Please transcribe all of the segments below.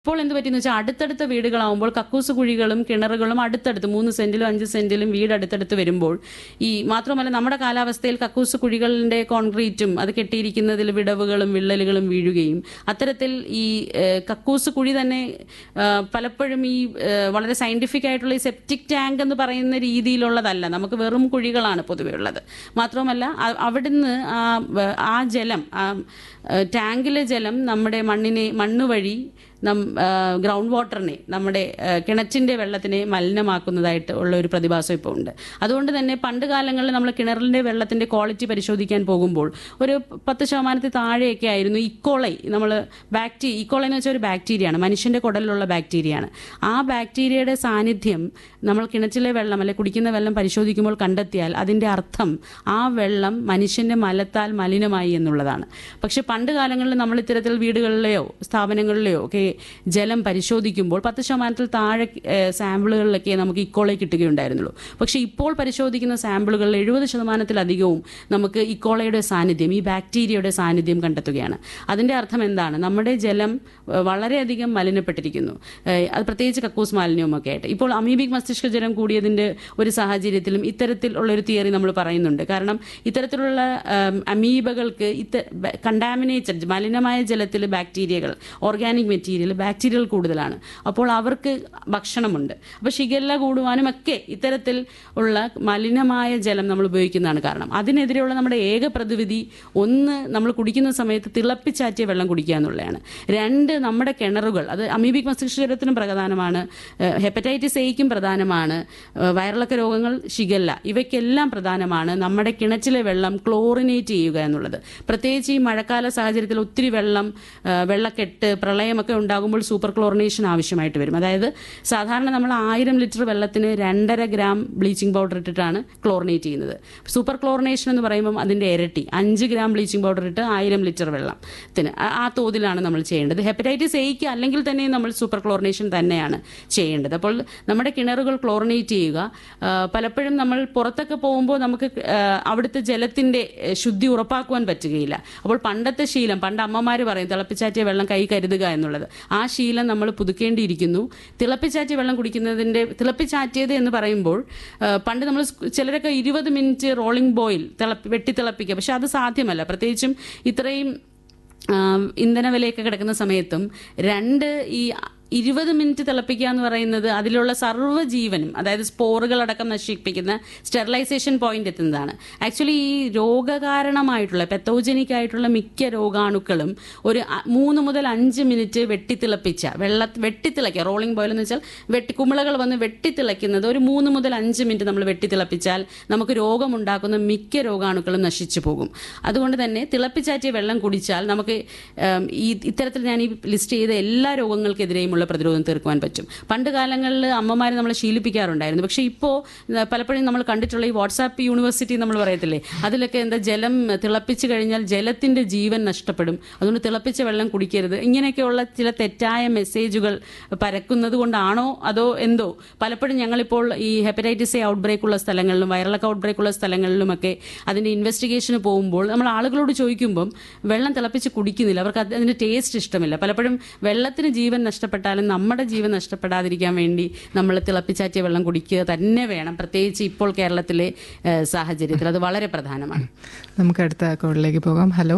ഇപ്പോൾ എന്ത് പറ്റിയെന്ന് വെച്ചാൽ അടുത്തടുത്ത വീടുകളാവുമ്പോൾ കക്കൂസ് കുഴികളും കിണറുകളും അടുത്തടുത്ത് മൂന്ന് സെന്റിലും അഞ്ച് സെന്റിലും വീട് അടുത്തടുത്ത് വരുമ്പോൾ ഈ മാത്രമല്ല നമ്മുടെ കാലാവസ്ഥയിൽ കക്കൂസ് കുഴികളുടെ കോൺക്രീറ്റും അത് കെട്ടിയിരിക്കുന്നതിൽ വിടവുകളും വിള്ളലുകളും വീഴുകയും അത്തരത്തിൽ ഈ ഏഹ്, കക്കൂസ് കുഴി തന്നെ ആ, പലപ്പോഴും ഈ ഏഹ്, വളരെ സയന്റിഫിക് ആയിട്ടുള്ള ഈ സെപ്റ്റിക് ടാങ്ക് എന്ന് പറയുന്ന രീതിയിലുള്ളതല്ല നമുക്ക് വെറും കുഴികളാണ് പൊതുവെ ഉള്ളത് മാത്രമല്ല അ- അവിടുന്ന് ആ വ- ആ ജലം ആ ഏഹ്, ടാങ്കിലെ ജലം നമ്മുടെ മണ്ണിനെ മണ്ണ് വഴി നം ഗ്രൗണ്ട് വാട്ടറിനെ നമ്മുടെ ഏഹ്, കിണറ്റിന്റെ വെള്ളത്തിനെ മലിനമാക്കുന്നതായിട്ട് ഉള്ള ഒരു പ്രതിഭാസം ഇപ്പോൾ ഉണ്ട് അതുകൊണ്ട് തന്നെ പണ്ട് കാലങ്ങളിൽ നമ്മൾ കിണറിന്റെ വെള്ളത്തിന്റെ ക്വാളിറ്റി പരിശോധിക്കാൻ പോകുമ്പോൾ ഒരു പത്ത് ശതമാനത്തിൽ താഴെയൊക്കെ ആയിരുന്നു ഇക്കോളൈ നമ്മൾ ബാക്ടീരിയ ഇക്കോളൈ എന്ന് വെച്ചാൽ ഒരു ബാക്ടീരിയയാണ് മനുഷ്യന്റെ കുടലിലുള്ള ബാക്ടീരിയയാണ് ആ ബാക്ടീരിയയുടെ സാന്നിധ്യം നമ്മൾ കിണറ്റിലെ വെള്ളം അല്ലെ കുടിക്കുന്ന വെള്ളം പരിശോധിക്കുമ്പോൾ കണ്ടെത്തിയാൽ അതിന്റെ അർത്ഥം ആ വെള്ളം മനുഷ്യന്റെ മലത്താൽ മലിനമായി എന്നുള്ളതാണ് പക്ഷെ പണ്ട് കാലങ്ങളിൽ നമ്മൾ ഇത്തരത്തിൽ വീടുകളിലെയോ സ്ഥാപനങ്ങളിലെയോ ഒക്കെ ജലം പരിശോധിക്കുമ്പോൾ പത്ത് ശതമാനത്തിൽ താഴെ ഏഹ്, സാമ്പിളുകളിലൊക്കെ നമുക്ക് ഇക്കോളെ കിട്ടുകയുണ്ടായിരുന്നുള്ളൂ പക്ഷെ ഇപ്പോൾ പരിശോധിക്കുന്ന സാമ്പിളുകളിൽ എഴുപത് ശതമാനത്തിലധികവും നമുക്ക് ഇക്കോളയുടെ സാന്നിധ്യം ഈ ബാക്ടീരിയയുടെ സാന്നിധ്യം കണ്ടെത്തുകയാണ് അതിന്റെ അർത്ഥം എന്താണ് നമ്മുടെ ജലം ഏഹ്, വളരെയധികം മലിനപ്പെട്ടിരിക്കുന്നു ഏഹ്, അത് പ്രത്യേകിച്ച് കക്കൂസ് മാലിന്യവും ഒക്കെ ആയിട്ട് ഇപ്പോൾ അമീബിക് മസ്തിഷ്ക ജ്വരം കൂടിയതിന്റെ ഒരു സാഹചര്യത്തിലും ഇത്തരത്തിൽ ഉള്ള ഒരു തിയറി നമ്മൾ പറയുന്നുണ്ട് കാരണം ഇത്തരത്തിലുള്ള ഏം, അമീബകൾക്ക് ഇത്ത കണ്ടാമിനേറ്റഡ് മലിനമായ ജലത്തിൽ ബാക്ടീരിയകൾ ഓർഗാനിക് മെറ്റീരിയൽ ബാക്ടീരിയകൾ കൂടുതലാണ് അപ്പോൾ അവർക്ക് ഭക്ഷണമുണ്ട് അപ്പോൾ ഷിഗല്ല കൂടുവാനും ഒക്കെ ഇത്തരത്തിൽ ഉള്ള മലിനമായ ജലം നമ്മൾ ഉപയോഗിക്കുന്നതാണ് കാരണം അതിനെതിരെയുള്ള നമ്മുടെ ഏക പ്രതിവിധി ഒന്ന് നമ്മൾ കുടിക്കുന്ന സമയത്ത് തിളപ്പിച്ചാറ്റിയ വെള്ളം കുടിക്കുക എന്നുള്ളതാണ് രണ്ട് നമ്മുടെ കിണറുകൾ അത് അമീബിക് മസ്തിഷ്കജ്വരത്തിനും പ്രധാനമാണ് ഏഹ് ഹെപ്പറ്റൈറ്റിസ് എയ്ക്കും പ്രധാനമാണ് ഏഹ് വയറിളക്ക രോഗങ്ങൾ ഷിഗല്ല ഇവയ്ക്കെല്ലാം പ്രധാനമാണ് നമ്മുടെ കിണറ്റിലെ വെള്ളം ക്ലോറിനേറ്റ് ചെയ്യുക എന്നുള്ളത് പ്രത്യേകിച്ച് ഈ മഴക്കാല സാഹചര്യത്തിൽ ഒത്തിരി വെള്ളം ഏഹ് വെള്ളക്കെട്ട് പ്രളയമൊക്കെ ഉണ്ടാകുമ്പോൾ സൂപ്പർ ക്ലോറിനേഷൻ ആവശ്യമായിട്ട് വരും അതായത് സാധാരണ നമ്മൾ ആയിരം ലിറ്റർ വെള്ളത്തിന് രണ്ടര ഗ്രാം ബ്ലീച്ചിങ് പൗഡർ ഇട്ടിട്ടാണ് ക്ലോറിനേറ്റ് ചെയ്യുന്നത് സൂപ്പർ ക്ലോറിനേഷൻ എന്ന് പറയുമ്പം അതിന്റെ ഇരട്ടി അഞ്ച് ഗ്രാം ബ്ലീച്ചിങ് പൗഡർ ഇട്ട് ആയിരം ലിറ്റർ വെള്ളത്തിന് ആ- ആ തോതിലാണ് നമ്മൾ ചെയ്യേണ്ടത് ഹെപ്പറ്റൈറ്റിസ് എയ്ക്ക് അല്ലെങ്കിൽ തന്നെ നമ്മൾ സൂപ്പർ ക്ലോറിനേഷൻ തന്നെയാണ് ചെയ്യേണ്ടത് അപ്പോൾ നമ്മുടെ കിണറുകൾ ക്ലോറിനേറ്റ് ചെയ്യുക ആ, പലപ്പോഴും നമ്മൾ പുറത്തൊക്കെ പോകുമ്പോൾ നമുക്ക് ആ, അവിടുത്തെ ജലത്തിന്റെ ഏ, ശുദ്ധി ഉറപ്പാക്കുവാൻ പറ്റുകയില്ല അപ്പോൾ പണ്ടത്തെ ശീലം പണ്ട് അമ്മമാർ പറയും തിളപ്പിച്ചാറ്റിയ വെള്ളം കൈ കരുതുക എന്നുള്ളത് ആ ശീലം നമ്മൾ പുതുക്കേണ്ടിയിരിക്കുന്നു തിളപ്പിച്ചാറ്റിയ വെള്ളം കുടിക്കുന്നതിന്റെ തിളപ്പിച്ചാറ്റിയത് എന്ന് പറയുമ്പോൾ ആ, പണ്ട് നമ്മൾ സ്കൂ- ചിലരൊക്കെ ഇരുപത് മിനിറ്റ് റോളിംഗ് ബോയിൽ തിളപ്പി വെട്ടി തിളപ്പിക്കുക പക്ഷെ അത് സാധ്യമല്ല പ്രത്യേകിച്ചും ഇത്രയും ആ, ഇന്ധന വിലയൊക്കെ കിടക്കുന്ന സമയത്തും രണ്ട് ഈ ഇരുപത് മിനിറ്റ് തിളപ്പിക്കുക എന്ന് പറയുന്നത് അതിലുള്ള സർവ്വജീവനും അതായത് സ്പോറുകളടക്കം നശിപ്പിക്കുന്ന സ്റ്റെറിലൈസേഷൻ പോയിന്റ് എത്തുന്നതാണ് ആക്ച്വലി ഈ രോഗകാരണമായിട്ടുള്ള പെത്തോജനിക് ആയിട്ടുള്ള മിക്ക രോഗാണുക്കളും ഒരു അ- മൂന്ന് മുതൽ അഞ്ച് മിനിറ്റ് വെട്ടിത്തിളപ്പിച്ച വെള്ള വെട്ടിത്തിളയ്ക്കുക റോളിംഗ് ബോയിൽ എന്ന് വെച്ചാൽ വെട്ടി കുമിളകൾ വന്ന് വെട്ടിത്തിളയ്ക്കുന്നത് ഒരു മൂന്ന് മുതൽ അഞ്ച് മിനിറ്റ് നമ്മൾ വെട്ടിത്തിളപ്പിച്ചാൽ നമുക്ക് രോഗമുണ്ടാക്കുന്ന മിക്ക രോഗാണുക്കളും നശിച്ചു പോകും അതുകൊണ്ട് തന്നെ തിളപ്പിച്ചാറ്റിയ വെള്ളം കുടിച്ചാൽ നമുക്ക് ഉം, ഈ ഇത്തരത്തിൽ ഞാൻ ഈ ലിസ്റ്റ് ചെയ്ത എല്ലാ രോഗങ്ങൾക്കെതിരെയുമുള്ള പ്രതിരോധം തീർക്കുവാൻ പറ്റും പണ്ട് കാലങ്ങളിൽ അമ്മമാർ നമ്മളെ ശീലിപ്പിക്കാറുണ്ടായിരുന്നു പക്ഷേ ഇപ്പോൾ പലപ്പോഴും നമ്മൾ കണ്ടിട്ടുള്ള ഈ വാട്സാപ്പ് യൂണിവേഴ്സിറ്റി നമ്മൾ പറയത്തില്ലേ അതിലൊക്കെ എന്താ ജലം തിളപ്പിച്ച് കഴിഞ്ഞാൽ ജലത്തിന്റെ ജീവൻ നഷ്ടപ്പെടും അതുകൊണ്ട് തിളപ്പിച്ച വെള്ളം കുടിക്കരുത് ഇങ്ങനെയൊക്കെയുള്ള ചില തെറ്റായ മെസ്സേജുകൾ പരക്കുന്നത് കൊണ്ടാണോ അതോ എന്തോ പലപ്പോഴും ഞങ്ങളിപ്പോൾ ഈ ഹെപ്പറ്റൈറ്റിസ് എ ഔട്ട് ബ്രേക്ക് ഉള്ള സ്ഥലങ്ങളിലും വയറിളക്ക ഔട്ട് ബ്രേക്ക് ഉള്ള സ്ഥലങ്ങളിലുമൊക്കെ അതിന്റെ ഇൻവെസ്റ്റിഗേഷന് പോകുമ്പോൾ നമ്മൾ ആളുകളോട് ചോദിക്കുമ്പം വെള്ളം തിളപ്പിച്ച് കുടിക്കുന്നില്ല അവർക്ക് അത് അതിന്റെ ടേസ്റ്റ് ഇഷ്ടമില്ല പലപ്പോഴും വെള്ളത്തിന് ജീവൻ നഷ്ടപ്പെട്ടാലും നമ്മുടെ ജീവൻ നഷ്ടപ്പെടാതിരിക്കാൻ വേണ്ടി നമ്മൾ തിളപ്പിച്ചാറ്റിയ വെള്ളം കുടിക്കുക തന്നെ വേണം പ്രത്യേകിച്ച് ഇപ്പോൾ കേരളത്തിലെ ഏഹ്, സാഹചര്യത്തിൽ അത് വളരെ പ്രധാനമാണ് നമുക്ക് അടുത്ത കോളിലേക്ക് പോകാം hello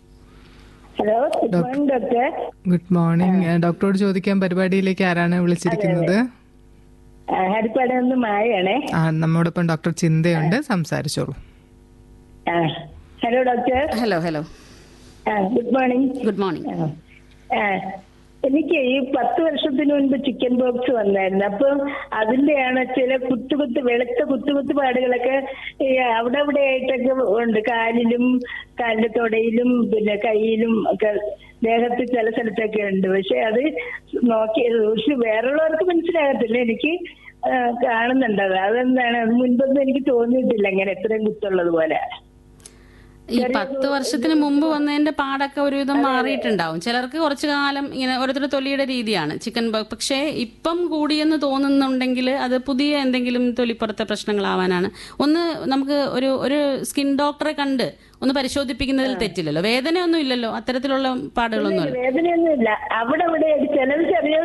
hello good morning doctor good morning ഡോക്ടറോട് ചോദിക്കാൻ പരിപാടിയിലേക്ക് ആരാണ് വിളിച്ചിരിക്കുന്നത് ഹരിപ്പാട് നിന്ന് മായയാണേ ആ നമ്മോടൊപ്പം ഡോക്ടർ ചിന്തയുണ്ട് സംസാരിച്ചോളൂ ആ, ഹലോ ഡോക്ടർ ഹലോ ഹലോ ആ, ഗുഡ് മോർണിംഗ് ഗുഡ് മോർണിംഗ് ആ, ആ, എനിക്ക് ഈ പത്ത് വർഷത്തിന് മുൻപ് ചിക്കൻ ബോക്സ് വന്നായിരുന്നു അപ്പൊ അതിന്റെയാണ് ചില കുത്തു കുത്ത് വെളുത്ത കുത്തു കുത്ത് പാടുകളൊക്കെ ഈ അവിടെ അവിടെ ആയിട്ടൊക്കെ ഉണ്ട് കാലിലും കാലിന്റെ തൊടയിലും പിന്നെ കയ്യിലും ഒക്കെ ദേഹത്ത് ചില സ്ഥലത്തൊക്കെ ഉണ്ട് പക്ഷെ അത് നോക്കി പക്ഷെ വേറുള്ളവർക്ക് മനസ്സിലാകത്തില്ല എനിക്ക് ആ, കാണുന്നുണ്ട് അത് അതെന്താണ് അത് മുൻപൊന്നും എനിക്ക് തോന്നിയിട്ടില്ല ഇങ്ങനെ എത്രയും കുത്തുള്ളത് പോലെ ഈ പത്ത് വർഷത്തിന് മുമ്പ് വന്നതിന്റെ പാടൊക്കെ ഒരുവിധം മാറിയിട്ടുണ്ടാവും ചിലർക്ക് കുറച്ചു കാലം ഇങ്ങനെ ഓരോരുത്തരുടെ തൊലിയുടെ രീതിയാണ് ചിക്കൻ ബോക്സ് പക്ഷേ ഇപ്പം കൂടിയെന്ന് തോന്നുന്നുണ്ടെങ്കിൽ അത് പുതിയ എന്തെങ്കിലും തൊലിപ്പുറത്തെ പ്രശ്നങ്ങളാവാനാണ് ഒന്ന് നമുക്ക് ഒരു ഒരു സ്കിൻ ഡോക്ടറെ കണ്ട് ഒന്ന് പരിശോധിപ്പിക്കുന്നതിൽ തെറ്റില്ലല്ലോ വേദനയൊന്നും ഇല്ലല്ലോ അത്തരത്തിലുള്ള പാടുകളൊന്നും വേദനയൊന്നുമില്ല അവിടെ ഇവിടെ ചിലത് ചെറിയ